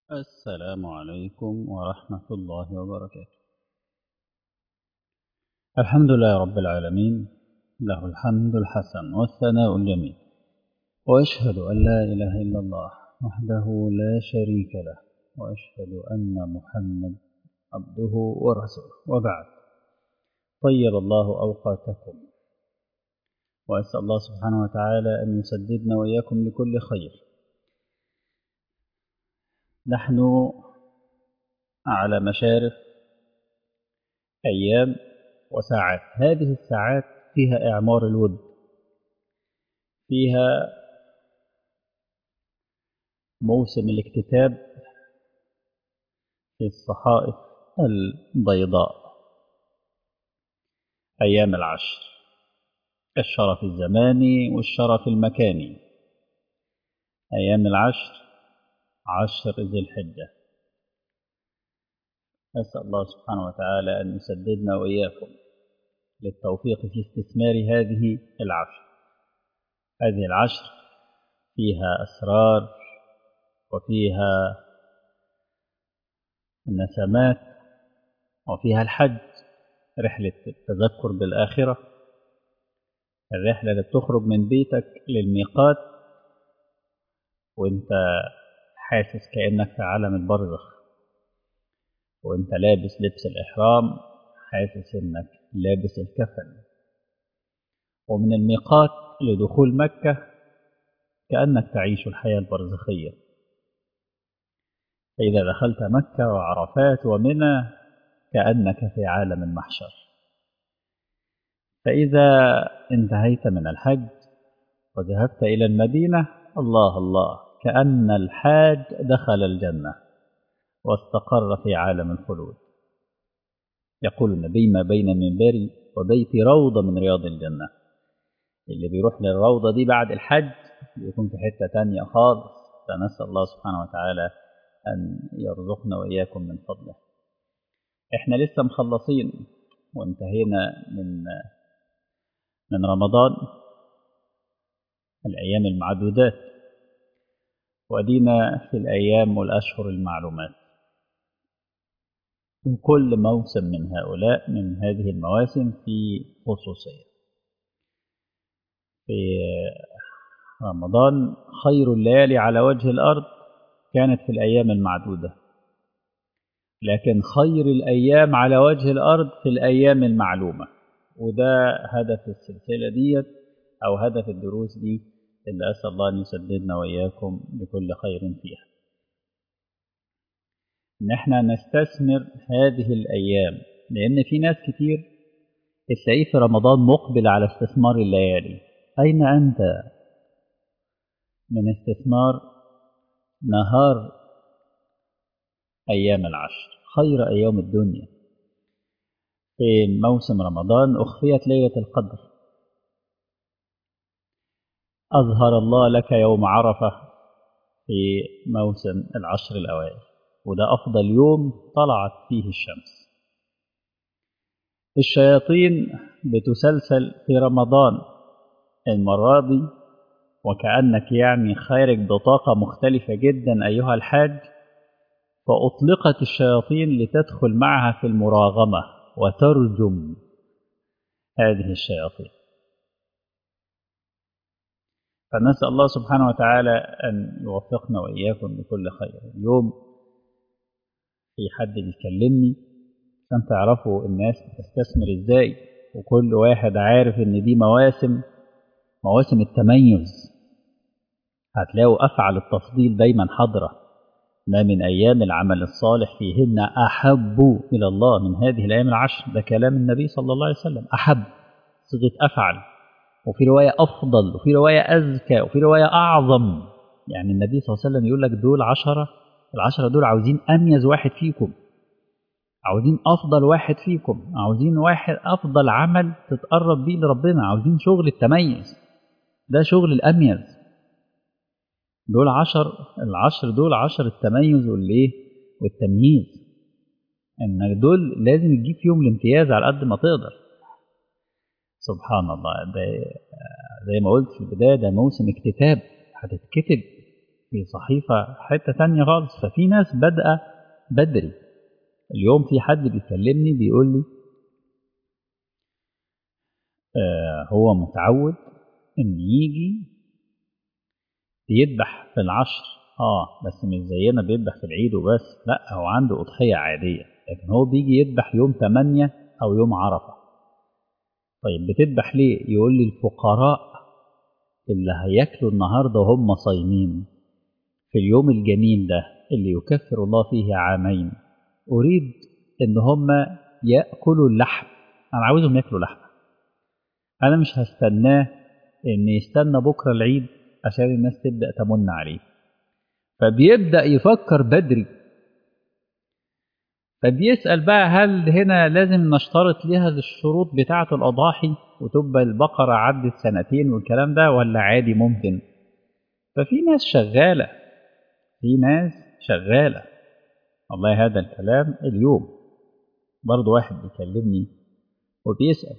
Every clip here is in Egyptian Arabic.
السلام عليكم ورحمة الله وبركاته الحمد لله رب العالمين له الحمد الحسن والثناء الجميل وأشهد أن لا إله إلا الله وحده لا شريك له وأشهد أن محمد عبده ورسوله وبعد طيب الله أوقاتكم وأسأل الله سبحانه وتعالى أن يسددنا وإياكم لكل خير نحن على مشارف أيام وساعات هذه الساعات فيها إعمار الود فيها موسم الاكتتاب في الصحائف البيضاء أيام العشر الشرف الزماني والشرف المكاني أيام العشر عشر ذي الحجة أسأل الله سبحانه وتعالى أن يسددنا وإياكم للتوفيق في استثمار هذه العشر هذه العشر فيها أسرار وفيها النسمات وفيها الحج رحلة التذكر بالآخرة الرحلة اللي بتخرج من بيتك للميقات وانت حاسس كأنك في عالم البرزخ وانت لابس لبس الإحرام حاسس انك لابس الكفن ومن الميقات لدخول مكة كأنك تعيش الحياة البرزخية فإذا دخلت مكة وعرفات ومنى كأنك في عالم المحشر فإذا انتهيت من الحج وذهبت إلى المدينة الله الله كأن الحاج دخل الجنة واستقر في عالم الخلود يقول النبي ما بين منبري وبيتي روضة من رياض الجنة اللي بيروح للروضة دي بعد الحج بيكون في حتة تانية خالص فنسأل الله سبحانه وتعالى أن يرزقنا وإياكم من فضله إحنا لسه مخلصين وانتهينا من من رمضان الأيام المعدودات ودينا في الأيام والأشهر المعلومات كل موسم من هؤلاء من هذه المواسم في خصوصية في رمضان خير الليالي على وجه الأرض كانت في الأيام المعدودة لكن خير الأيام على وجه الأرض في الأيام المعلومة وده هدف السلسلة ديت أو هدف الدروس دي اللي أسأل الله أن يسددنا وإياكم لكل خير فيها إن إحنا نستثمر هذه الأيام لأن في ناس كتير تلاقيه في رمضان مقبل على استثمار الليالي أين أنت من استثمار نهار أيام العشر خير أيام الدنيا في موسم رمضان أخفيت ليلة القدر أظهر الله لك يوم عرفة في موسم العشر الأوائل وده أفضل يوم طلعت فيه الشمس الشياطين بتسلسل في رمضان المرة دي وكأنك يعني خارج بطاقة مختلفة جدا أيها الحاج فأطلقت الشياطين لتدخل معها في المراغمة وترجم هذه الشياطين فنسأل الله سبحانه وتعالى أن يوفقنا وإياكم لكل خير اليوم في حد بيكلمني عشان تعرفوا الناس بتستثمر ازاي وكل واحد عارف ان دي مواسم مواسم التميز هتلاقوا أفعل التفضيل دايما حاضرة ما من أيام العمل الصالح فيهن أحب إلى الله من هذه الأيام العشر ده كلام النبي صلى الله عليه وسلم أحب صيغة أفعل وفي رواية أفضل وفي رواية أزكى وفي رواية أعظم يعني النبي صلى الله عليه وسلم يقول لك دول عشرة العشرة دول عاوزين أميز واحد فيكم عاوزين أفضل واحد فيكم عاوزين واحد أفضل عمل تتقرب بيه لربنا عاوزين شغل التميز ده شغل الأميز دول عشر العشر دول عشر التميز والإيه والتمييز إن دول لازم تجيب فيهم الامتياز على قد ما تقدر سبحان الله ده زي ما قلت في البداية ده موسم اكتتاب هتتكتب في صحيفة حتة تانية خالص ففي ناس بادئة بدري اليوم في حد بيكلمني بيقول لي آه هو متعود ان يجي يذبح في العشر اه بس مش زينا بيذبح في العيد وبس لا هو عنده اضحيه عاديه لكن هو بيجي يذبح يوم 8 او يوم عرفه طيب بتذبح ليه يقول لي الفقراء اللي هياكلوا النهارده وهم صايمين في اليوم الجميل ده اللي يكفر الله فيه عامين اريد ان هم ياكلوا اللحم انا عاوزهم ياكلوا لحم انا مش هستناه ان يستنى بكره العيد عشان الناس تبدا تمن عليه فبيبدا يفكر بدري فبيسال بقى هل هنا لازم نشترط ليها الشروط بتاعه الاضاحي وتبقى البقره عدت سنتين والكلام ده ولا عادي ممكن ففي ناس شغاله في ناس شغاله والله هذا الكلام اليوم برضه واحد بيكلمني وبيسال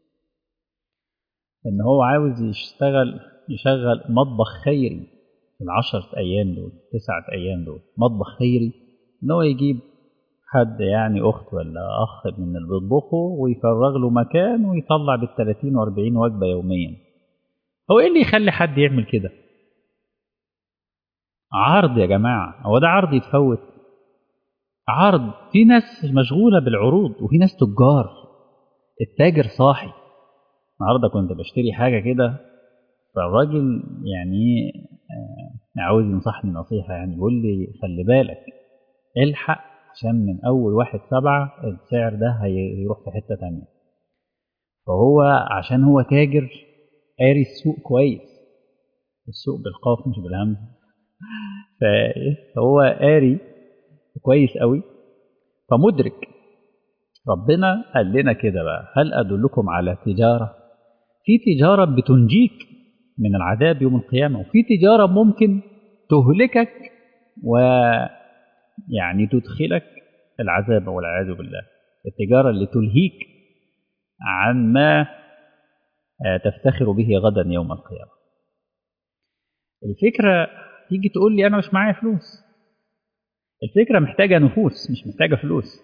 ان هو عاوز يشتغل يشغل مطبخ خيري في العشرة أيام دول تسعة أيام دول مطبخ خيري إن هو يجيب حد يعني أخت ولا أخ من اللي بيطبخوا ويفرغ له مكان ويطلع بالتلاتين وأربعين وجبة يوميا هو إيه اللي يخلي حد يعمل كده؟ عرض يا جماعة هو ده عرض يتفوت عرض في ناس مشغولة بالعروض وفي ناس تجار التاجر صاحي النهارده كنت بشتري حاجة كده فالراجل يعني آه عاوز ينصحني نصيحة يعني بيقول لي خلي بالك الحق عشان من أول واحد سبعة السعر ده هيروح في حتة تانية فهو عشان هو تاجر قاري السوق كويس السوق بالقاف مش بالهمز فهو قاري كويس قوي فمدرك ربنا قال لنا كده بقى هل أدلكم على تجارة في تجارة بتنجيك من العذاب يوم القيامة وفي تجارة ممكن تهلكك ويعني تدخلك العذاب والعياذ بالله التجارة اللي تلهيك عن ما تفتخر به غدا يوم القيامة الفكرة تيجي تقول لي أنا مش معايا فلوس الفكرة محتاجة نفوس مش محتاجة فلوس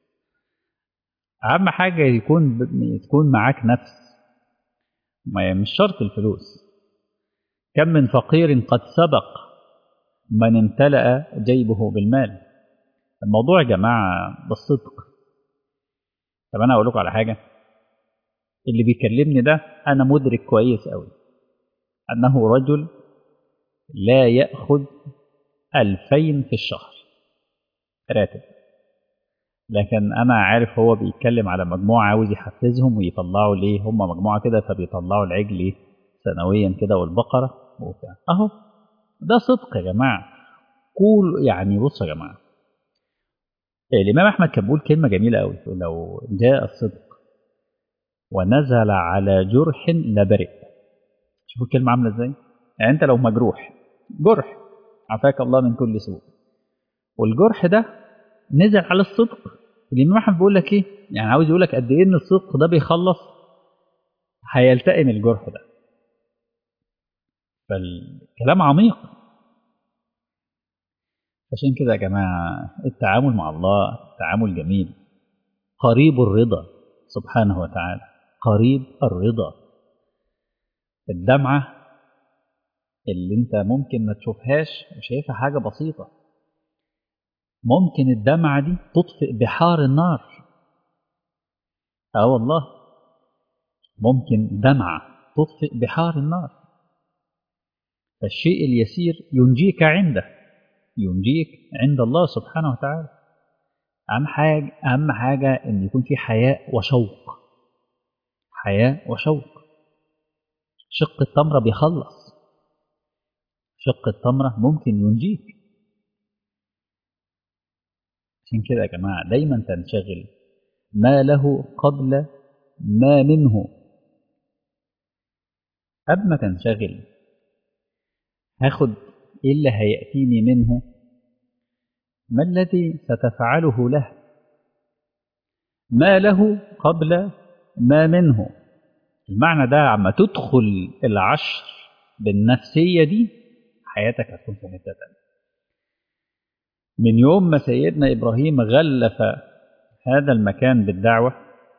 أهم حاجة يكون تكون معاك نفس ما مش شرط الفلوس كم من فقير قد سبق من امتلأ جيبه بالمال الموضوع يا جماعة بالصدق طب أنا أقول لكم على حاجة اللي بيكلمني ده أنا مدرك كويس أوي أنه رجل لا يأخذ ألفين في الشهر راتب لكن أنا عارف هو بيتكلم على مجموعة عاوز يحفزهم ويطلعوا ليه هم مجموعة كده فبيطلعوا العجل سنويا كده والبقرة وبتاع أهو ده صدق يا جماعة قول يعني بصوا يا جماعة الإمام أحمد كان بيقول كلمة جميلة أوي لو جاء الصدق ونزل على جرح لبرئ شوفوا الكلمة عاملة إزاي يعني أنت لو مجروح جرح عافاك الله من كل سوء والجرح ده نزل على الصدق الإمام أحمد بيقول لك إيه يعني عاوز يقول لك قد إيه إن الصدق ده بيخلص هيلتئم الجرح ده فالكلام عميق عشان كده يا جماعة التعامل مع الله تعامل جميل قريب الرضا سبحانه وتعالى قريب الرضا الدمعة اللي انت ممكن ما تشوفهاش وشايفها حاجة بسيطة ممكن الدمعة دي تطفئ بحار النار اه والله ممكن دمعة تطفئ بحار النار فالشيء اليسير ينجيك عنده ينجيك عند الله سبحانه وتعالى أهم حاجة أهم حاجة إن يكون في حياء وشوق حياء وشوق شق التمرة بيخلص شق التمرة ممكن ينجيك عشان كده يا جماعة دايما تنشغل ما له قبل ما منه قبل ما تنشغل هاخد ايه اللي هيأتيني منه ما الذي ستفعله له ما له قبل ما منه المعنى ده عما تدخل العشر بالنفسية دي حياتك هتكون في حته تانيه من يوم ما سيدنا ابراهيم غلف هذا المكان بالدعوه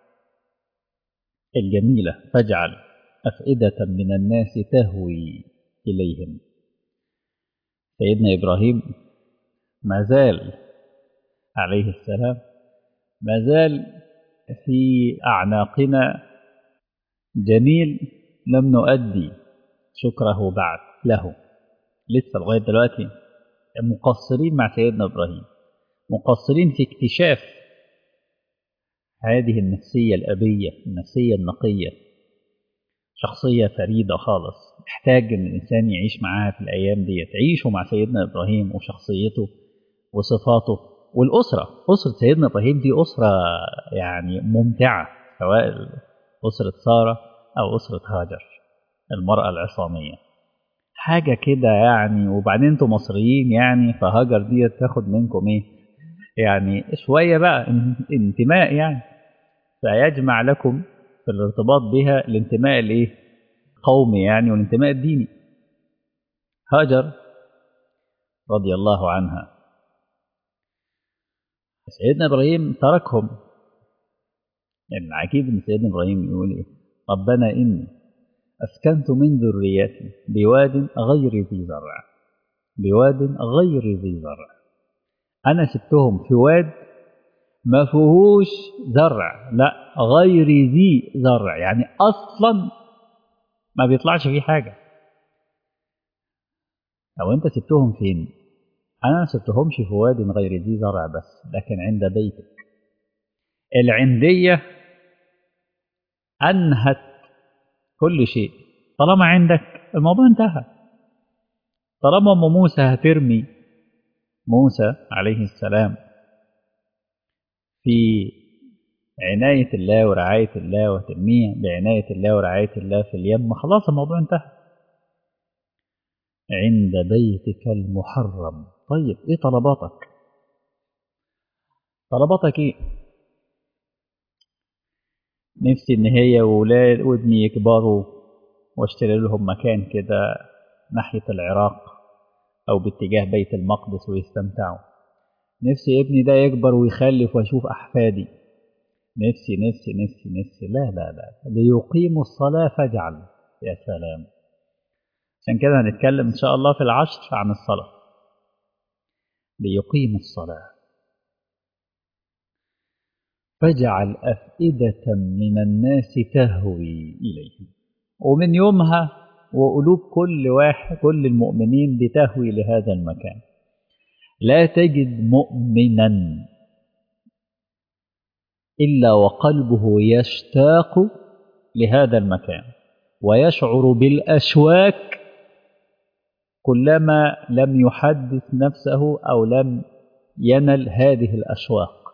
الجميله فاجعل افئده من الناس تهوي اليهم سيدنا ابراهيم ما زال عليه السلام ما زال في اعناقنا جميل لم نؤدي شكره بعد له لسه لغايه دلوقتي مقصرين مع سيدنا ابراهيم مقصرين في اكتشاف هذه النفسيه الابيه النفسيه النقيه شخصيه فريده خالص محتاج ان الانسان يعيش معاها في الايام دي تعيشوا مع سيدنا ابراهيم وشخصيته وصفاته والاسره اسره سيدنا ابراهيم دي اسره يعني ممتعه سواء اسره ساره او اسره هاجر المراه العصاميه حاجة كده يعني وبعدين انتوا مصريين يعني فهاجر دي تاخد منكم ايه يعني شوية بقى انتماء يعني فيجمع لكم في الارتباط بها الانتماء الايه قومي يعني والانتماء الديني هاجر رضي الله عنها سيدنا ابراهيم تركهم يعني عجيب ان سيدنا ابراهيم يقول ايه ربنا اني أسكنت من ذريتي بواد غير ذي زرع بواد غير ذي زرع أنا سبتهم في واد ما فيهوش زرع لا غير ذي زرع يعني أصلا ما بيطلعش فيه حاجة لو أنت سبتهم فين أنا ما سبتهمش في واد غير ذي زرع بس لكن عند بيتك العندية أنهت كل شيء طالما عندك الموضوع انتهى طالما ام موسى هترمي موسى عليه السلام في عناية الله ورعاية الله وترميه بعناية الله ورعاية الله في اليم خلاص الموضوع انتهى عند بيتك المحرم طيب ايه طلباتك طلباتك ايه نفسي ان هي وولاد وابني يكبروا واشتري لهم مكان كده ناحية العراق او باتجاه بيت المقدس ويستمتعوا نفسي ابني ده يكبر ويخلف واشوف احفادي نفسي نفسي نفسي نفسي لا لا لا ليقيموا الصلاة فاجعل يا سلام عشان كده هنتكلم ان شاء الله في العشر عن الصلاة ليقيموا الصلاه فاجعل أفئدة من الناس تهوي إليه ومن يومها وقلوب كل واحد كل المؤمنين بتهوي لهذا المكان لا تجد مؤمنا إلا وقلبه يشتاق لهذا المكان ويشعر بالأشواك كلما لم يحدث نفسه أو لم ينل هذه الأشواق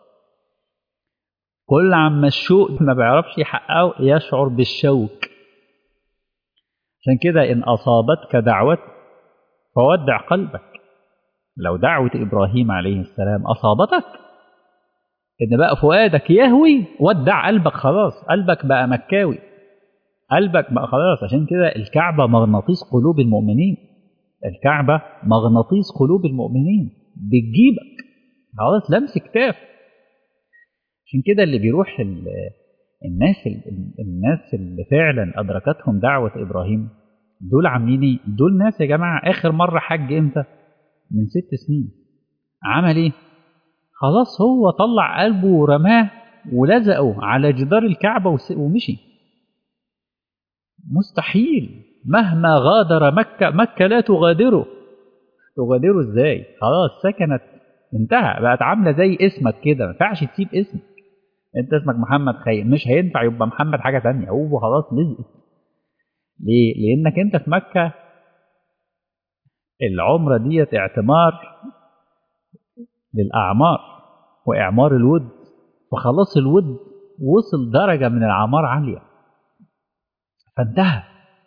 كل عما الشوق ما بيعرفش يحققه يشعر بالشوك عشان كده إن أصابتك دعوة فودع قلبك لو دعوة إبراهيم عليه السلام أصابتك إن بقى فؤادك يهوي ودع قلبك خلاص قلبك بقى مكاوي قلبك بقى خلاص عشان كده الكعبة مغناطيس قلوب المؤمنين الكعبة مغناطيس قلوب المؤمنين بتجيبك خلاص لمس كتاف عشان كده اللي بيروح الناس الناس اللي فعلا ادركتهم دعوه ابراهيم دول عاملين ايه؟ دول ناس يا جماعه اخر مره حج امتى؟ من ست سنين عمل ايه؟ خلاص هو طلع قلبه ورماه ولزقه على جدار الكعبه ومشي مستحيل مهما غادر مكه مكه لا تغادره تغادره ازاي؟ خلاص سكنت انتهى بقت عامله زي اسمك كده ما ينفعش تسيب اسمك انت اسمك محمد خير مش هينفع يبقى محمد حاجه تانية هو خلاص لزقت ليه لانك انت في مكه العمره ديت اعتمار للاعمار واعمار الود فخلاص الود وصل درجه من الاعمار عاليه فانتهى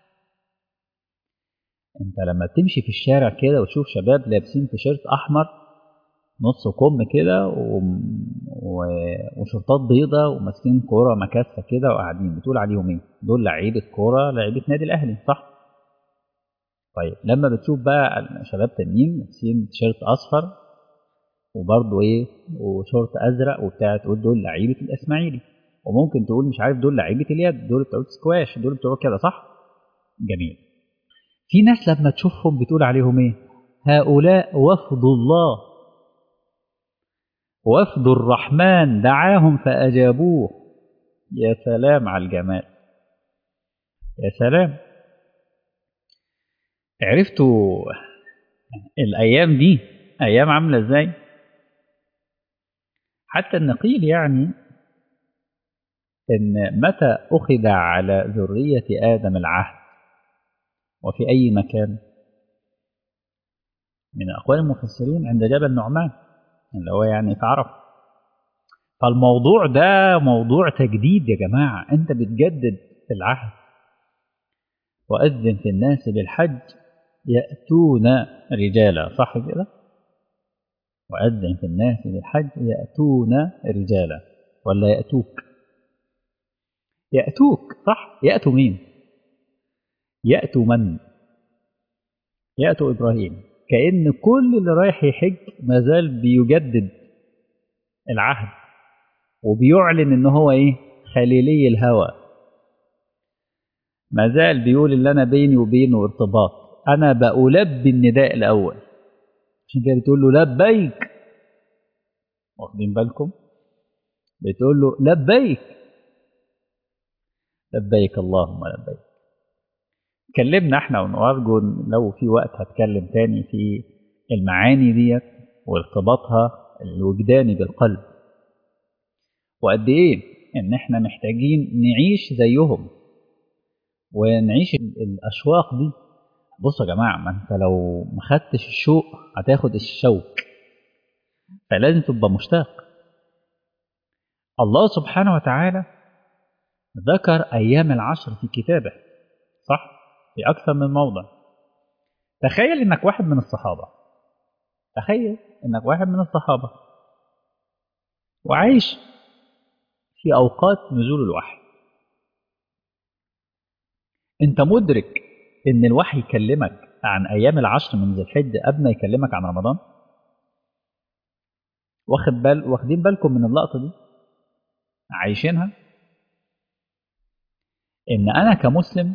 انت لما تمشي في الشارع كده وتشوف شباب لابسين تيشيرت احمر نص كم كده و... و... وشرطات بيضة وماسكين كورة مكاسة كده وقاعدين بتقول عليهم ايه؟ دول لعيبة كورة لعيبة نادي الأهلي صح؟ طيب لما بتشوف بقى شباب تانيين لابسين تيشيرت اصفر وبرضه ايه وشورت ازرق وبتاع تقول دول لعيبه الاسماعيلي وممكن تقول مش عارف دول لعيبه اليد دول بتوع سكواش دول بتوع كده صح جميل في ناس لما تشوفهم بتقول عليهم ايه هؤلاء وفد الله وفد الرحمن دعاهم فاجابوه يا سلام على الجمال يا سلام عرفتوا الايام دي ايام عامله ازاي حتى النقيل يعني ان متى اخذ على ذريه ادم العهد وفي اي مكان من اقوال المفسرين عند جبل نعمان اللي هو يعني في عرفه فالموضوع ده موضوع تجديد يا جماعه انت بتجدد العهد واذن في الناس بالحج ياتون رجالا صح كده وأذن في الناس بالحج يأتون رجالا ولا يأتوك يأتوك صح يأتوا مين يأتوا من يأتوا إبراهيم كأن كل اللي رايح يحج ما زال بيجدد العهد وبيعلن ان هو ايه خليلي الهوى ما زال بيقول اللي انا بيني وبينه ارتباط انا بألبي النداء الاول عشان كده بتقول له لبيك واخدين بالكم بتقول له لبيك لبيك اللهم لبيك اتكلمنا احنا وارجو لو في وقت هتكلم تاني في المعاني ديت وارتباطها الوجداني بالقلب وقد ايه ان احنا محتاجين نعيش زيهم ونعيش الاشواق دي بصوا يا جماعه ما انت لو ما خدتش الشوق هتاخد الشوك فلازم تبقى مشتاق الله سبحانه وتعالى ذكر ايام العشر في كتابه صح في اكثر من موضع تخيل انك واحد من الصحابه تخيل انك واحد من الصحابه وعايش في اوقات نزول الوحي انت مدرك ان الوحي يكلمك عن ايام العشر من ذي الحجه قبل ما يكلمك عن رمضان واخد بال واخدين بالكم من اللقطه دي عايشينها ان انا كمسلم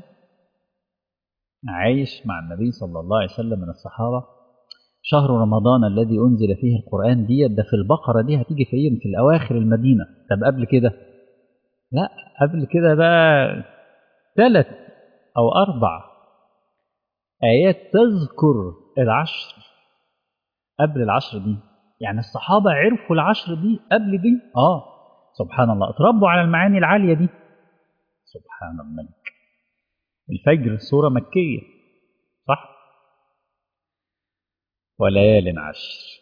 عايش مع النبي صلى الله عليه وسلم من الصحابه شهر رمضان الذي انزل فيه القران دي ده في البقره دي هتيجي فين في الاواخر المدينه طب قبل كده لا قبل كده بقى ثلاث او اربع آيات تذكر العشر قبل العشر دي يعني الصحابة عرفوا العشر دي قبل دي آه سبحان الله اتربوا على المعاني العالية دي سبحان الملك الفجر سورة مكية صح وليال عشر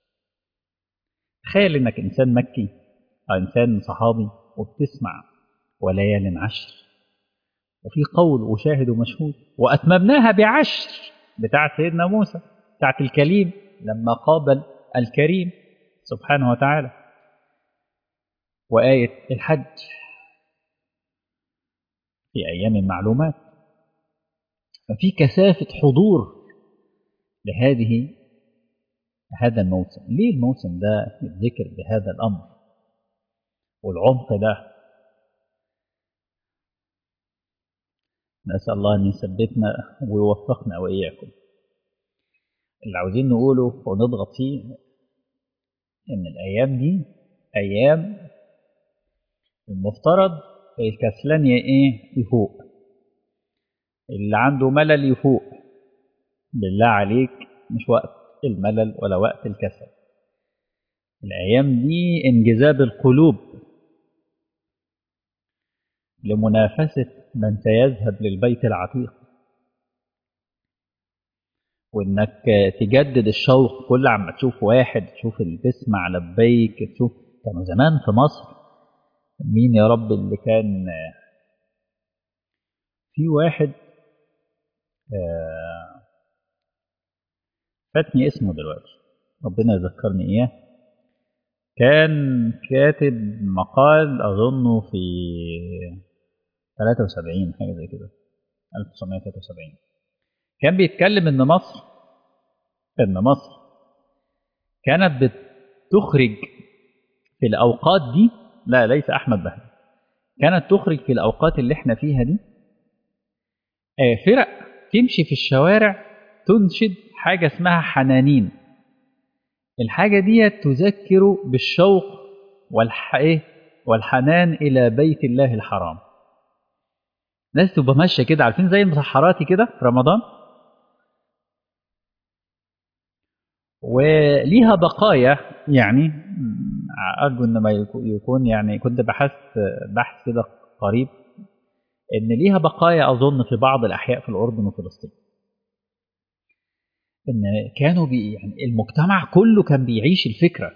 تخيل انك انسان مكي او انسان صحابي وبتسمع وليال عشر وفي قول وشاهد ومشهود وأتممناها بعشر بتاعت سيدنا موسى بتاعت الكليم لما قابل الكريم سبحانه وتعالى وآية الحج في أيام المعلومات ففي كثافة حضور لهذه هذا الموسم ليه الموسم ده يتذكر بهذا الأمر والعمق ده نسأل الله أن يثبتنا ويوفقنا وإياكم اللي عاوزين نقوله ونضغط فيه إن الأيام دي أيام المفترض الكسلان إيه يفوق اللي عنده ملل يفوق بالله عليك مش وقت الملل ولا وقت الكسل الأيام دي انجذاب القلوب لمنافسة من سيذهب للبيت العتيق وانك تجدد الشوق كل عما تشوف واحد تشوف اللي تسمع لبيك تشوف كانوا زمان في مصر مين يا رب اللي كان في واحد فاتني اسمه دلوقتي ربنا يذكرني اياه كان كاتب مقال اظنه في 73 حاجه زي كده 1973 كان بيتكلم ان مصر ان مصر كانت بتخرج في الاوقات دي لا ليس احمد بهجت كانت تخرج في الاوقات اللي احنا فيها دي فرق تمشي في الشوارع تنشد حاجه اسمها حنانين الحاجه دي تذكر بالشوق والح... والحنان الى بيت الله الحرام ناس تبقى ماشيه كده عارفين زي المسحراتي كده في رمضان وليها بقايا يعني ارجو ان ما يكون يعني كنت بحثت بحث كده قريب ان ليها بقايا اظن في بعض الاحياء في الاردن وفلسطين ان كانوا بي يعني المجتمع كله كان بيعيش الفكره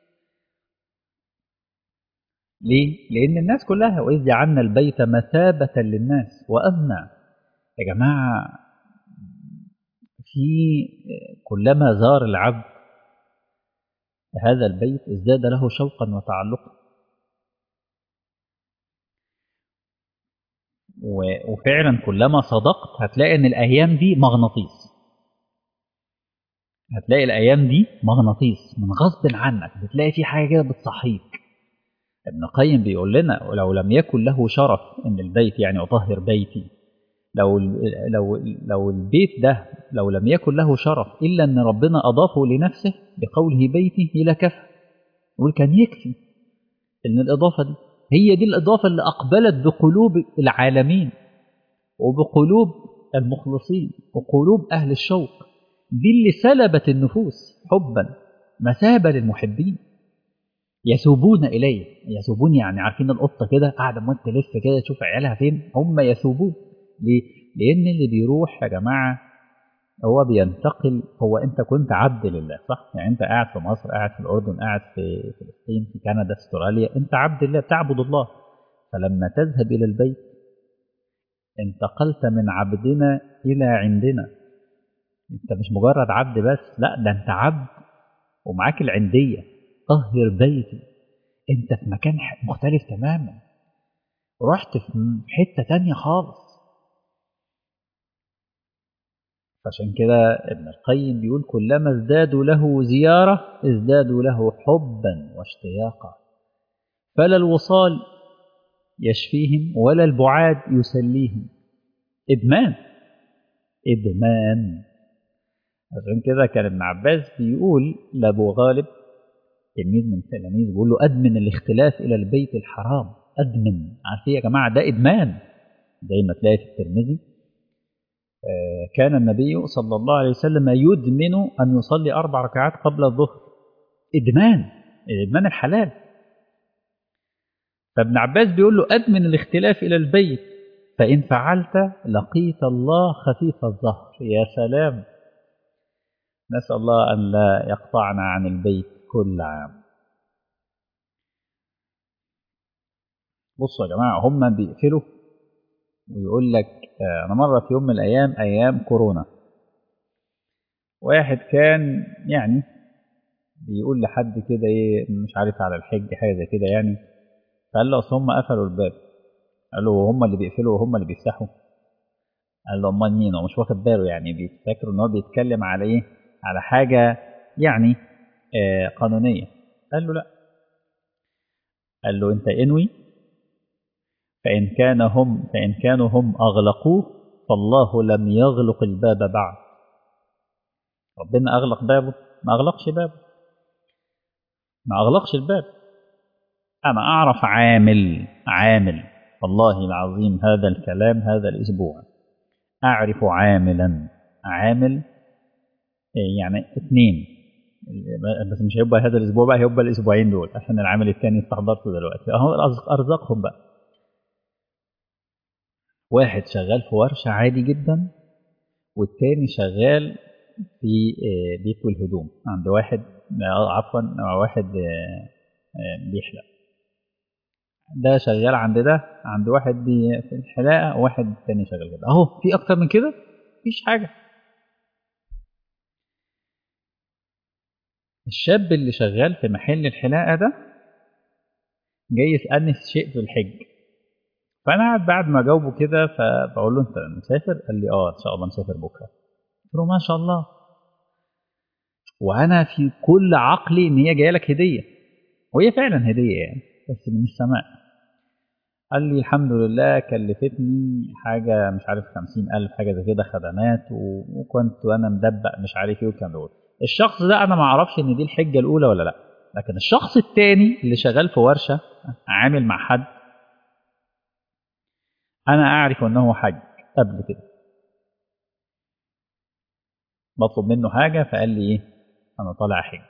ليه؟ لأن الناس كلها وإذ جعلنا البيت مثابة للناس وأمنا يا جماعة في كلما زار العبد هذا البيت ازداد له شوقا وتعلقا وفعلا كلما صدقت هتلاقي ان الايام دي مغناطيس هتلاقي الايام دي مغناطيس من غصب عنك بتلاقي في حاجه كده بتصحيك ابن القيم بيقول لنا لو لم يكن له شرف ان البيت يعني اطهر بيتي لو لو لو البيت ده لو لم يكن له شرف الا ان ربنا اضافه لنفسه بقوله بيتي الى كفى يقول كان يكفي ان الاضافه دي هي دي الاضافه اللي اقبلت بقلوب العالمين وبقلوب المخلصين وقلوب اهل الشوق دي اللي سلبت النفوس حبا مثابه للمحبين يسوبون اليه يسوبون يعني عارفين القطه كده قاعده ما تلف كده تشوف عيالها فين هم يسوبون ليه؟ لان اللي بيروح يا جماعه هو بينتقل هو انت كنت عبد لله صح يعني انت قاعد في مصر قاعد في الاردن قاعد في فلسطين في كندا في استراليا انت عبد الله بتعبد الله فلما تذهب الى البيت انتقلت من عبدنا الى عندنا انت مش مجرد عبد بس لا ده انت عبد ومعاك العنديه طهر بيتي انت في مكان مختلف تماما رحت في حته تانية خالص فعشان كده ابن القيم بيقول كلما ازدادوا له زيارة ازدادوا له حبا واشتياقا فلا الوصال يشفيهم ولا البعاد يسليهم إدمان إدمان عشان كده كان ابن عباس بيقول لأبو غالب تلميذ من تلاميذ بيقول له أدمن الاختلاف إلى البيت الحرام أدمن عارفين يا جماعة ده إدمان زي ما تلاقي في الترمذي كان النبي صلى الله عليه وسلم يدمن أن يصلي أربع ركعات قبل الظهر إدمان إدمان الحلال فابن عباس بيقول له أدمن الاختلاف إلى البيت فإن فعلت لقيت الله خفيف الظهر يا سلام نسأل الله أن لا يقطعنا عن البيت كل عام بصوا يا جماعة هم بيقفلوا ويقول لك أنا مرة في يوم من الأيام أيام كورونا واحد كان يعني بيقول لحد كده إيه مش عارف على الحج حاجة زي كده يعني فقال له أصل هم قفلوا الباب قال له هم اللي بيقفلوا وهم اللي بيفتحوا قال له أمال مين هو مش واخد باله يعني بيفتكروا إن هو بيتكلم على إيه على حاجة يعني آه قانونية قال له لا قال له أنت انوي فإن كان هم فإن كانوا هم أغلقوه فالله لم يغلق الباب بعد ربنا أغلق بابه ما أغلقش بابه ما أغلقش الباب أنا أعرف عامل عامل والله العظيم هذا الكلام هذا الأسبوع أعرف عاملا عامل يعني اثنين بس مش هيبقى هذا الأسبوع بقى هيبقى الأسبوعين دول عشان العامل الثاني استحضرته دلوقتي أهو أرزقهم بقى واحد شغال في ورشة عادي جدا والتاني شغال في بيكوي الهدوم عند واحد عفوا واحد بيحلق ده شغال عند ده عند واحد في الحلاقة وواحد تاني شغال كده اهو في اكتر من كده مفيش حاجة الشاب اللي شغال في محل الحلاقة ده جاي يسألني في شيء في الحج فانا قاعد بعد ما اجاوبه كده فبقول له انت مسافر قال لي اه ان شاء الله مسافر بكره قلت له ما شاء الله وانا في كل عقلي ان هي جايه لك هديه وهي فعلا هديه يعني بس من السماء قال لي الحمد لله كلفتني حاجه مش عارف خمسين ألف حاجه زي كده خدمات وكنت وانا مدبق مش عارف ايه والكلام ده الشخص ده انا ما اعرفش ان دي الحجه الاولى ولا لا لكن الشخص الثاني اللي شغال في ورشه عامل مع حد انا اعرف انه حج قبل كده بطلب منه حاجه فقال لي ايه انا طالع حج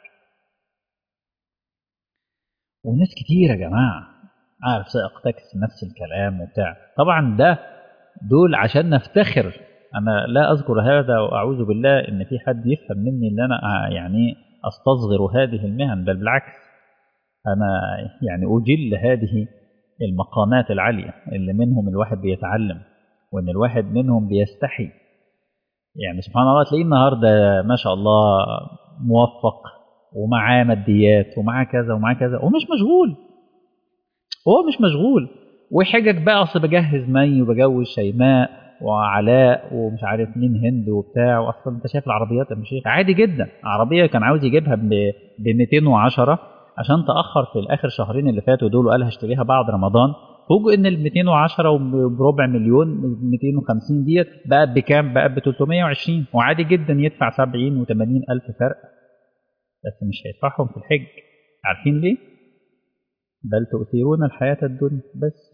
وناس كتير يا جماعه عارف سائق تاكسي نفس الكلام وبتاع طبعا ده دول عشان نفتخر انا لا اذكر هذا واعوذ بالله ان في حد يفهم مني ان انا يعني استصغر هذه المهن بل بالعكس انا يعني اجل هذه المقامات العاليه اللي منهم الواحد بيتعلم وان الواحد منهم بيستحي يعني سبحان الله تلاقيه النهارده ما شاء الله موفق ومعاه ماديات ومعاه كذا ومعاه كذا ومش مشغول هو مش مشغول وحجج بقى اصل بجهز مي وبجوز شيماء وعلاء ومش عارف مين هند وبتاع واصلا انت شايف العربيات يا شيخ عادي جدا عربيه كان عاوز يجيبها ب 210 عشان تاخر في الاخر شهرين اللي فاتوا دول وقال هشتريها بعد رمضان فوجئ ان ال 210 بربع مليون 250 ديت بقت بكام؟ بقت ب 320 وعادي جدا يدفع 70 و80 الف فرق بس مش هيدفعهم في الحج عارفين ليه؟ بل تؤثرون الحياة الدنيا بس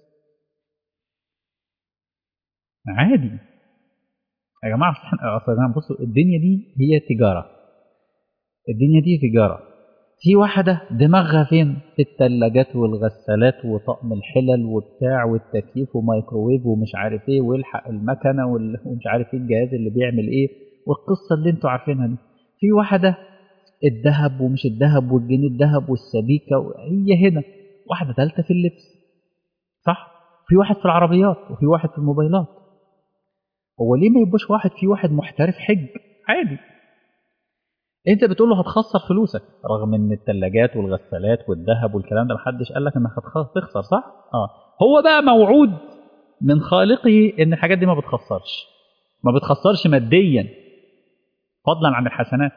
عادي يا جماعة أصلا بصوا الدنيا دي هي تجارة الدنيا دي تجارة في واحدة دماغها فين؟ في الثلاجات والغسالات وطقم الحلل وبتاع والتكييف ومايكروويف ومش عارف ايه ويلحق المكنة ومش عارف ايه الجهاز اللي بيعمل ايه والقصة اللي انتوا عارفينها دي في واحدة الذهب ومش الذهب والجنيه الذهب والسبيكة هي هنا واحدة ثالثة في اللبس صح؟ في واحد في العربيات وفي واحد في الموبايلات هو ليه ما يبقاش واحد في واحد محترف حج عادي انت بتقول له هتخسر فلوسك رغم ان الثلاجات والغسالات والذهب والكلام ده محدش قال لك انك هتخسر صح اه هو بقى موعود من خالقه ان الحاجات دي ما بتخسرش ما بتخسرش ماديا فضلا عن الحسنات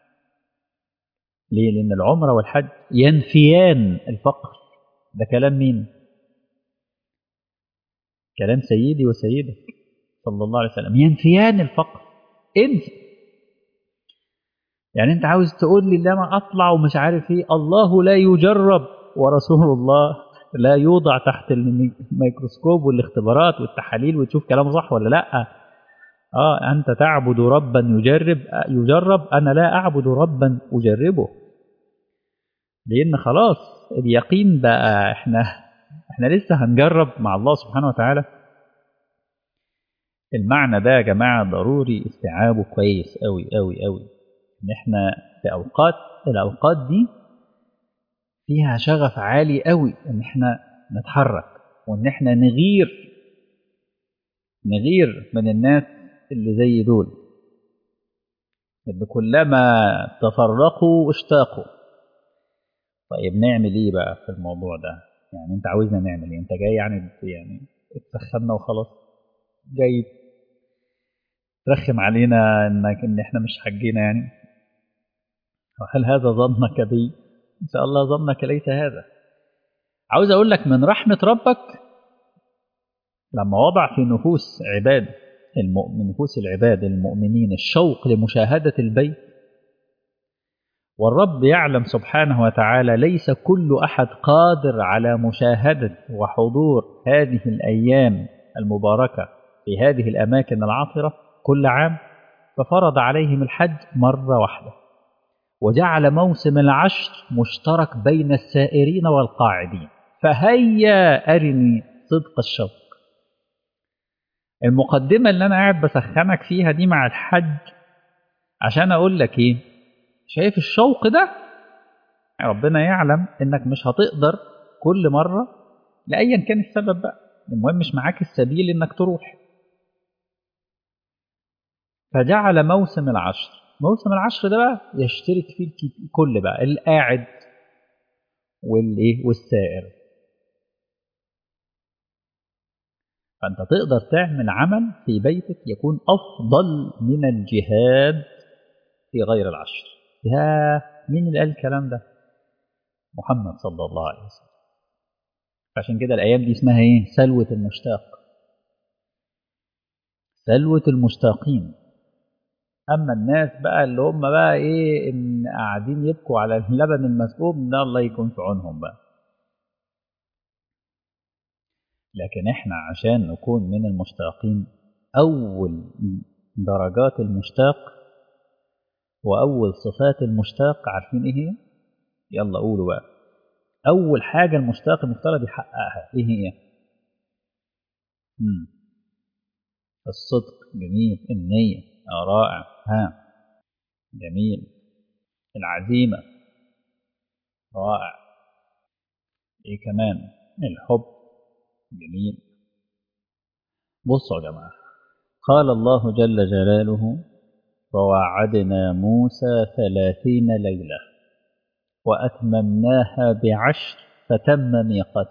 ليه لان العمره والحج ينفيان الفقر ده كلام مين كلام سيدي وسيدك صلى الله عليه وسلم ينفيان الفقر انسى يعني انت عاوز تقول لي لما اطلع ومش عارف ايه الله لا يجرب ورسول الله لا يوضع تحت الميكروسكوب والاختبارات والتحاليل وتشوف كلامه صح ولا لا اه انت تعبد ربا يجرب يجرب انا لا اعبد ربا اجربه لان خلاص اليقين بقى احنا احنا لسه هنجرب مع الله سبحانه وتعالى المعنى ده يا جماعه ضروري استيعابه كويس قوي قوي قوي ان احنا في اوقات الاوقات دي فيها شغف عالي قوي ان احنا نتحرك وان احنا نغير نغير من الناس اللي زي دول اللي كلما تفرقوا اشتاقوا طيب نعمل ايه بقى في الموضوع ده يعني انت عاوزنا نعمل ايه انت جاي يعني يعني اتسخنا وخلاص جاي ترخم علينا انك ان احنا مش حجينا يعني وهل هذا ظنك بي ان شاء الله ظنك ليس هذا عاوز اقول لك من رحمه ربك لما وضع في نفوس عباد المؤمن نفوس العباد المؤمنين الشوق لمشاهده البيت والرب يعلم سبحانه وتعالى ليس كل احد قادر على مشاهده وحضور هذه الايام المباركه في هذه الاماكن العطره كل عام ففرض عليهم الحج مره واحده وجعل موسم العشر مشترك بين السائرين والقاعدين فهيا ارني صدق الشوق المقدمه اللي انا قاعد بسخنك فيها دي مع الحج عشان اقول لك ايه شايف الشوق ده ربنا يعلم انك مش هتقدر كل مره لايا كان السبب بقى المهم مش معاك السبيل انك تروح فجعل موسم العشر موسم العشر ده بقى يشترك فيه الكل بقى القاعد والايه والسائر فأنت تقدر تعمل عمل في بيتك يكون أفضل من الجهاد في غير العشر يا مين اللي قال الكلام ده محمد صلى الله عليه وسلم عشان كده الأيام دي اسمها إيه سلوة المشتاق سلوة المشتاقين أما الناس بقى اللي هم بقى إيه إن قاعدين يبكوا على اللبن المسكوب ده الله يكون في عونهم بقى لكن إحنا عشان نكون من المشتاقين أول درجات المشتاق وأول صفات المشتاق عارفين إيه هي؟ يلا قولوا بقى أول حاجة المشتاق المفترض يحققها إيه هي؟ مم. الصدق جميل النية آه رائع ها جميل العزيمة رائع إيه كمان الحب جميل بصوا يا جماعة قال الله جل جلاله ووعدنا موسى ثلاثين ليلة وأتممناها بعشر فتم ميقات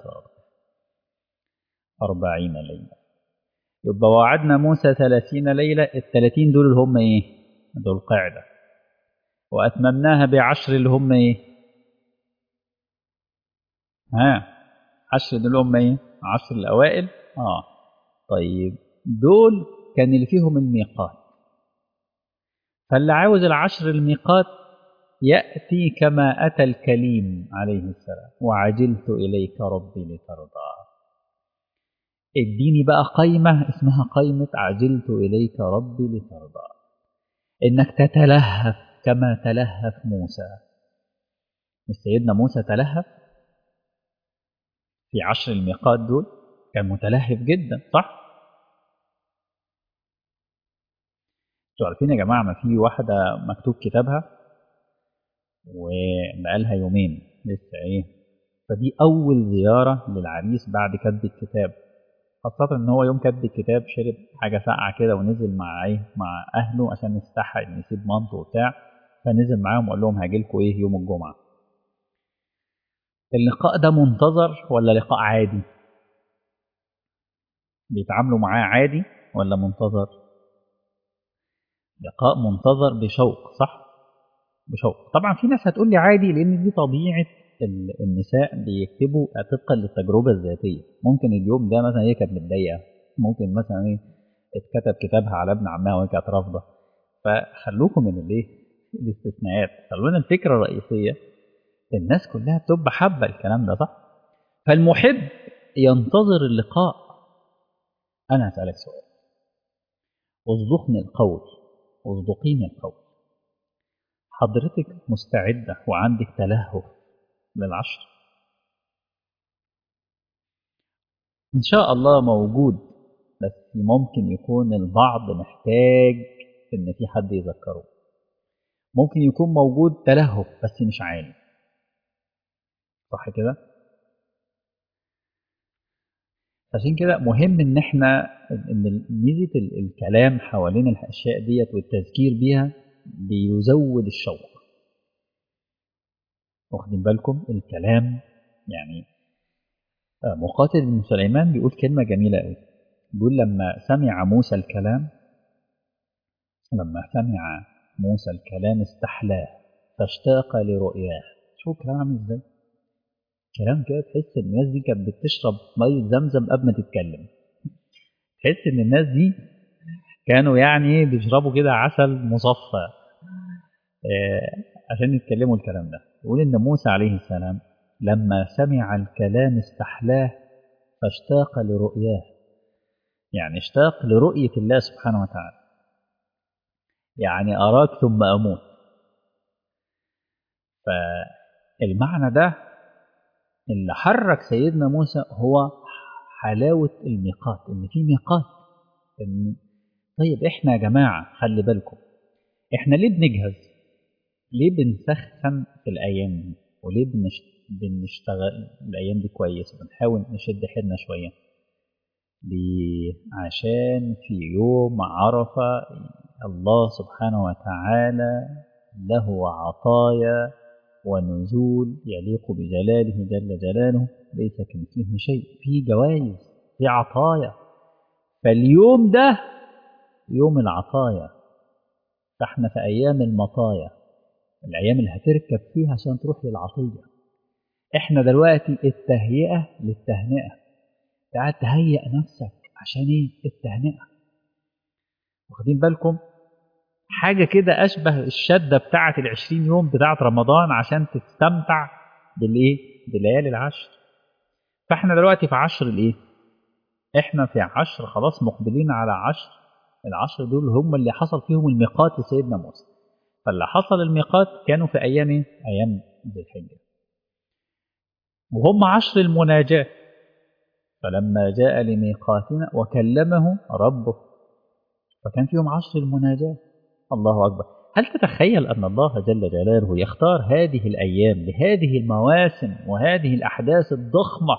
أربعين ليلة يبقى وعدنا موسى ثلاثين ليلة الثلاثين دول اللي هم إيه دول قاعدة وأتممناها بعشر اللي هم إيه ها عشر دول هم إيه عشر الأوائل آه طيب دول كان اللي فيهم الميقات فاللي عاوز العشر الميقات يأتي كما أتى الكليم عليه السلام وعجلت إليك ربي لترضى اديني بقى قيمة اسمها قيمة عجلت إليك ربي لترضى إنك تتلهف كما تلهف موسى مش سيدنا موسى تلهف في عشر الميقات دول كان متلهف جدا صح؟ انتوا عارفين يا جماعة ما في واحدة مكتوب كتابها وبقالها يومين لسه ايه فدي أول زيارة للعريس بعد كتب الكتاب خاصة إن هو يوم كتب الكتاب شرب حاجة ساقعة كده ونزل مع إيه مع أهله عشان يستحق إن يسيب مامته وبتاع فنزل معاهم وقال لهم هاجيلكوا إيه يوم الجمعة. اللقاء ده منتظر ولا لقاء عادي؟ بيتعاملوا معاه عادي ولا منتظر؟ لقاء منتظر بشوق صح؟ بشوق طبعا في ناس هتقول لي عادي لأن دي طبيعة النساء بيكتبوا طبقا للتجربه الذاتيه ممكن اليوم ده مثلا هي كانت متضايقه ممكن مثلا ايه اتكتب كتابها على ابن عمها وهي كانت رافضه فخلوكم من الايه الاستثناءات خلونا الفكره الرئيسيه الناس كلها بتبقى حابه الكلام ده صح فالمحب ينتظر اللقاء انا هسالك سؤال اصدقني القول اصدقيني القول حضرتك مستعده وعندك تلهف للعشر إن شاء الله موجود بس ممكن يكون البعض محتاج إن في حد يذكره ممكن يكون موجود تلهف بس مش عالي صح كده؟ عشان كده مهم ان احنا ان ميزه الكلام حوالين الاشياء ديت والتذكير بيها بيزود الشوق واخدين بالكم الكلام يعني مقاتل بن سليمان بيقول كلمة جميلة قوي بيقول لما سمع موسى الكلام لما سمع موسى الكلام استحلاه فاشتاق لرؤياه شو الكلام عامل ازاي كلام كده تحس ان الناس دي كانت بتشرب مية زمزم قبل ما تتكلم تحس ان الناس دي كانوا يعني بيشربوا كده عسل مصفى عشان يتكلموا الكلام ده يقول ان موسى عليه السلام لما سمع الكلام استحلاه فاشتاق لرؤياه يعني اشتاق لرؤية الله سبحانه وتعالى يعني أراك ثم أموت فالمعنى ده اللي حرك سيدنا موسى هو حلاوة الميقات إن في ميقات إن طيب إحنا يا جماعة خلي بالكم إحنا ليه بنجهز ليه بنسخن في الأيام دي وليه بنشتغل الأيام دي كويس وبنحاول نشد حيلنا شوية ليه عشان في يوم عرفة الله سبحانه وتعالى له عطايا ونزول يليق بجلاله جل جلاله ليس كمثله شيء في جوائز في عطايا فاليوم ده يوم العطايا فاحنا في ايام المطايا الايام اللي هتركب فيها عشان تروح للعطيه احنا دلوقتي التهيئه للتهنئه تعال تهيئ نفسك عشان ايه التهنئه واخدين بالكم حاجه كده اشبه الشده بتاعه العشرين يوم بتاعه رمضان عشان تستمتع بالايه بليالي العشر فاحنا دلوقتي في عشر الايه احنا في عشر خلاص مقبلين على عشر العشر دول هم اللي حصل فيهم الميقات لسيدنا موسى فاللي حصل الميقات كانوا في ايام ايه ايام ذي الحجه وهم عشر المناجاه فلما جاء لميقاتنا وكلمه ربه فكان فيهم عشر المناجاه الله اكبر هل تتخيل ان الله جل جلاله يختار هذه الايام لهذه المواسم وهذه الاحداث الضخمه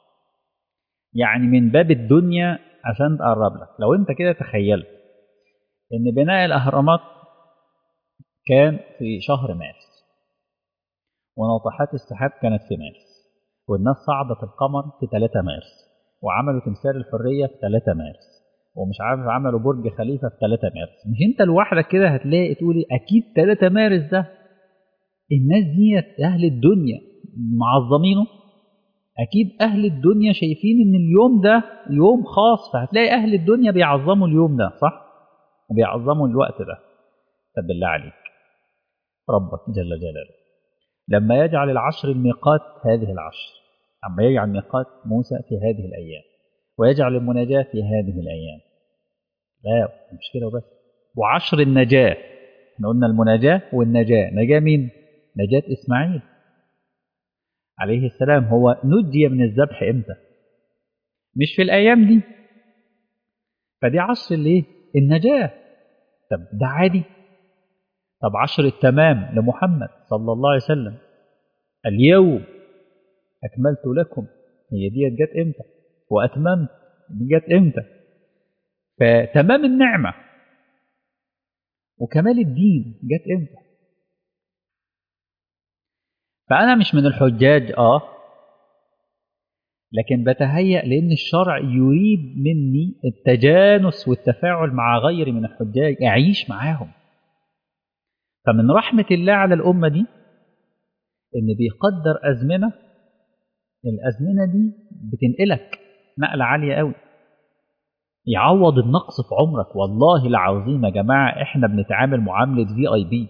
يعني من باب الدنيا عشان تقرب لك لو انت كده تخيلت ان بناء الاهرامات كان في شهر مارس وناطحات السحاب كانت في مارس والناس صعدت القمر في 3 مارس وعملوا تمثال الحريه في 3 مارس ومش عارف عملوا برج خليفه في 3 مارس مش انت لوحدك كده هتلاقي تقولي اكيد 3 مارس ده الناس دي اهل الدنيا معظمينه اكيد اهل الدنيا شايفين ان اليوم ده يوم خاص فهتلاقي اهل الدنيا بيعظموا اليوم ده صح وبيعظموا الوقت ده طب بالله عليك ربك جل جلاله لما يجعل العشر الميقات هذه العشر عما يجعل ميقات موسى في هذه الايام ويجعل المناجاة في هذه الأيام لا مش كده وبس وعشر النجاة احنا قلنا المناجاة والنجاة نجاة مين؟ نجاة إسماعيل عليه السلام هو نجي من الذبح إمتى؟ مش في الأيام دي فدي عشر الإيه؟ النجاة طب ده عادي طب عشر التمام لمحمد صلى الله عليه وسلم اليوم أكملت لكم هي دي جت إمتى؟ واتممت دي جت امتى فتمام النعمه وكمال الدين جت امتى فانا مش من الحجاج اه لكن بتهيأ لأن الشرع يريد مني التجانس والتفاعل مع غيري من الحجاج أعيش معاهم فمن رحمة الله على الأمة دي إن بيقدر أزمنة الأزمنة دي بتنقلك نقلة عالية قوي يعوض النقص في عمرك والله العظيم يا جماعة احنا بنتعامل معاملة في اي بي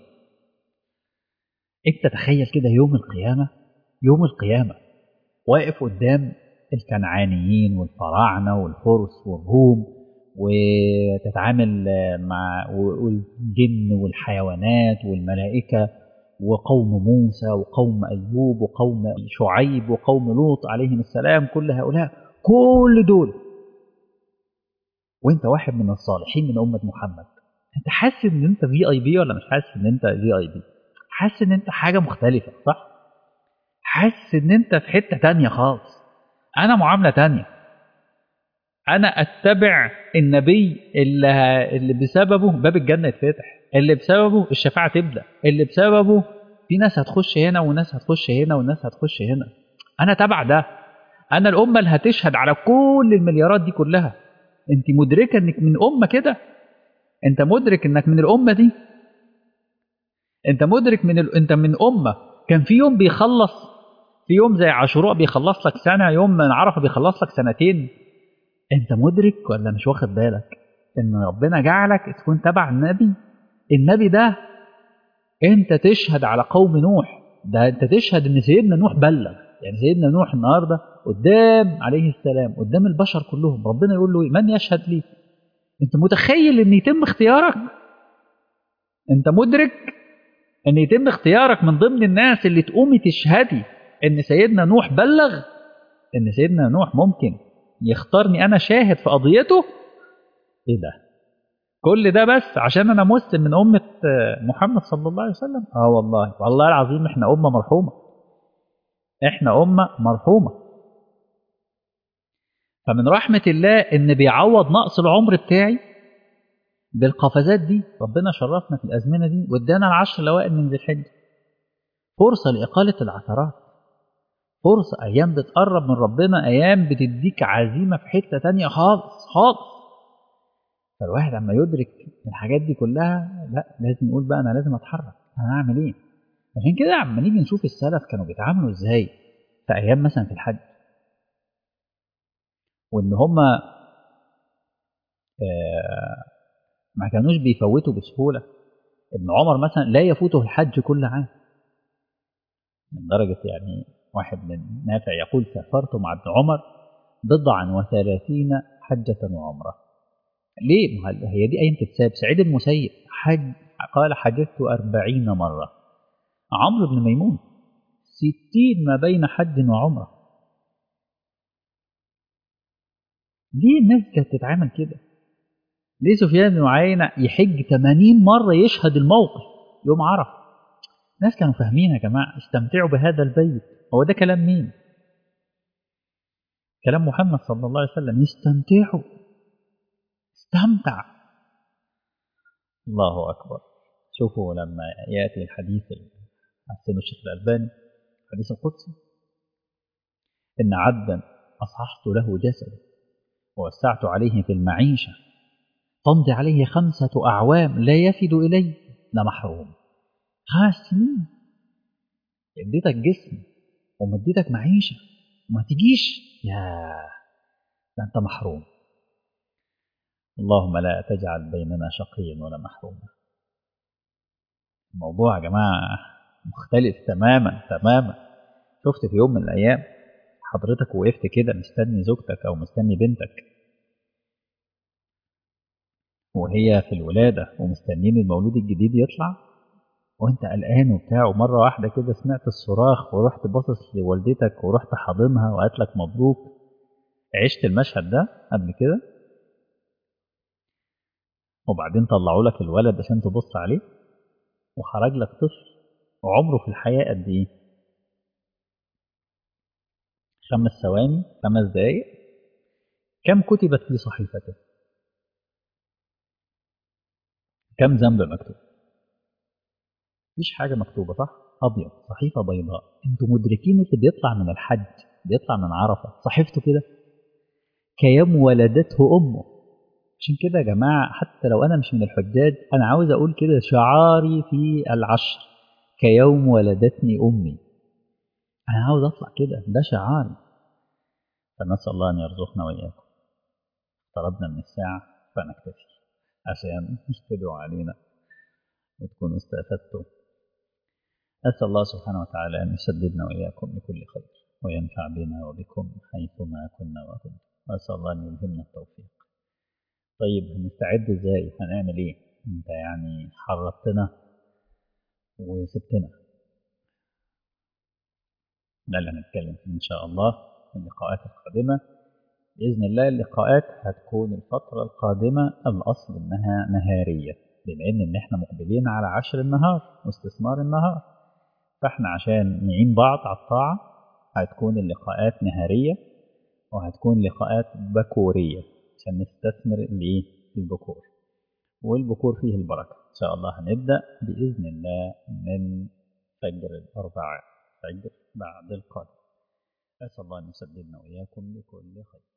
انت تخيل كده يوم القيامة يوم القيامة واقف قدام الكنعانيين والفراعنة والفرس والروم وتتعامل مع والجن والحيوانات والملائكة وقوم موسى وقوم أيوب وقوم شعيب وقوم لوط عليهم السلام كل هؤلاء كل دول وانت واحد من الصالحين من امه محمد انت حاسس ان انت في اي بي ولا مش حاسس ان انت في اي بي حاسس ان انت حاجه مختلفه صح حاسس ان انت في حته تانية خالص انا معامله تانية انا اتبع النبي اللي, اللي بسببه باب الجنه يتفتح اللي بسببه الشفاعه تبدا اللي بسببه في ناس هتخش هنا وناس هتخش هنا وناس هتخش هنا انا تبع ده انا الامه اللي هتشهد على كل المليارات دي كلها انت مدركه انك من امه كده انت مدرك انك من الامه دي انت مدرك من ال... انت من امه كان في يوم بيخلص في يوم زي عاشوراء بيخلص لك سنه يوم من عرفه بيخلص لك سنتين انت مدرك ولا مش واخد بالك ان ربنا جعلك تكون تبع النبي النبي ده انت تشهد على قوم نوح ده انت تشهد ان سيدنا نوح بلغ يعني سيدنا نوح النهارده قدام عليه السلام قدام البشر كلهم ربنا يقول له من يشهد لي انت متخيل ان يتم اختيارك انت مدرك ان يتم اختيارك من ضمن الناس اللي تقومي تشهدي ان سيدنا نوح بلغ ان سيدنا نوح ممكن يختارني انا شاهد في قضيته ايه ده كل ده بس عشان انا مسلم من امه محمد صلى الله عليه وسلم اه والله والله العظيم احنا امه مرحومه احنا امه مرحومه فمن رحمة الله إن بيعوض نقص العمر بتاعي بالقفزات دي ربنا شرفنا في الأزمنة دي وادانا العشر الأوائل من ذي الحجة فرصة لإقالة العثرات فرصة أيام بتقرب من ربنا أيام بتديك عزيمة في حتة تانية خالص خالص فالواحد اما يدرك الحاجات دي كلها لا لازم يقول بقى انا لازم اتحرك انا هعمل ايه عشان كده اما نيجي نشوف السلف كانوا بيتعاملوا ازاي في ايام مثلا في الحج وان هم ما كانوش بيفوتوا بسهوله ابن عمر مثلا لا يفوته الحج كل عام من درجه يعني واحد من نافع يقول سافرت مع ابن عمر بضعا وثلاثين حجة وعمرة ليه؟ هي دي أين تتساب سعيد المسيب حج قال حججت أربعين مرة عمرو بن ميمون ستين ما بين حج وعمرة ليه الناس كانت تتعامل كده ليه سفيان بن عيينة يحج 80 مرة يشهد الموقف يوم عرفة الناس كانوا فاهمين يا جماعة استمتعوا بهذا البيت هو ده كلام مين كلام محمد صلى الله عليه وسلم يستمتعوا استمتع الله أكبر شوفوا لما يأتي الحديث حسن الشيخ الألباني الحديث القدسي إن عبدا أصححت له جسده ووسعت عليه في المعيشة تمضي عليه خمسة أعوام لا يفد إلي لمحروم خمس سنين اديتك جسم ومديتك معيشة وما تجيش يا ده أنت محروم اللهم لا تجعل بيننا شقيا ولا محروما الموضوع يا جماعة مختلف تماما تماما شفت في يوم من الأيام حضرتك وقفت كده مستني زوجتك أو مستني بنتك وهي في الولادة ومستنين المولود الجديد يطلع وانت قلقان وبتاع ومرة واحدة كده سمعت الصراخ ورحت باصص لوالدتك ورحت حاضنها وقالت لك مبروك عشت المشهد ده قبل كده وبعدين طلعوا لك الولد عشان تبص عليه وخرج لك طفل وعمره في الحياة قد ايه خمس ثواني خمس دقايق كم كتبت في صحيفته كم ذنب مكتوب مفيش حاجة مكتوبة صح أبيض صحيفة بيضاء انتوا مدركين اللي بيطلع من الحج بيطلع من عرفة صحيفته كده كيوم ولدته أمه عشان كده يا جماعة حتى لو أنا مش من الحجاج أنا عاوز أقول كده شعاري في العشر كيوم ولدتني أمي أنا عاوز أطلع كده ده شعاري فنسأل الله أن يرزقنا وإياكم اقتربنا من الساعة فنكتفي عشان تدعوا علينا وتكونوا استفدتم أسأل الله سبحانه وتعالى أن يسددنا وإياكم لكل خير وينفع بنا وبكم حيثما كنا وكنتم وأسأل الله أن يلهمنا التوفيق طيب هنستعد ازاي هنعمل ايه انت يعني حرضتنا وسبتنا ده اللي هنتكلم فيه ان شاء الله في اللقاءات القادمة بإذن الله اللقاءات هتكون الفترة القادمة الأصل إنها نهارية بما إن إن إحنا مقبلين على عشر النهار واستثمار النهار فإحنا عشان نعين بعض على الطاعة هتكون اللقاءات نهارية وهتكون لقاءات بكورية عشان نستثمر الايه البكور والبكور فيه البركة إن شاء الله هنبدأ بإذن الله من فجر الأربعاء فجر بعد القادم أسأل الله أن يسددنا وإياكم لكل خير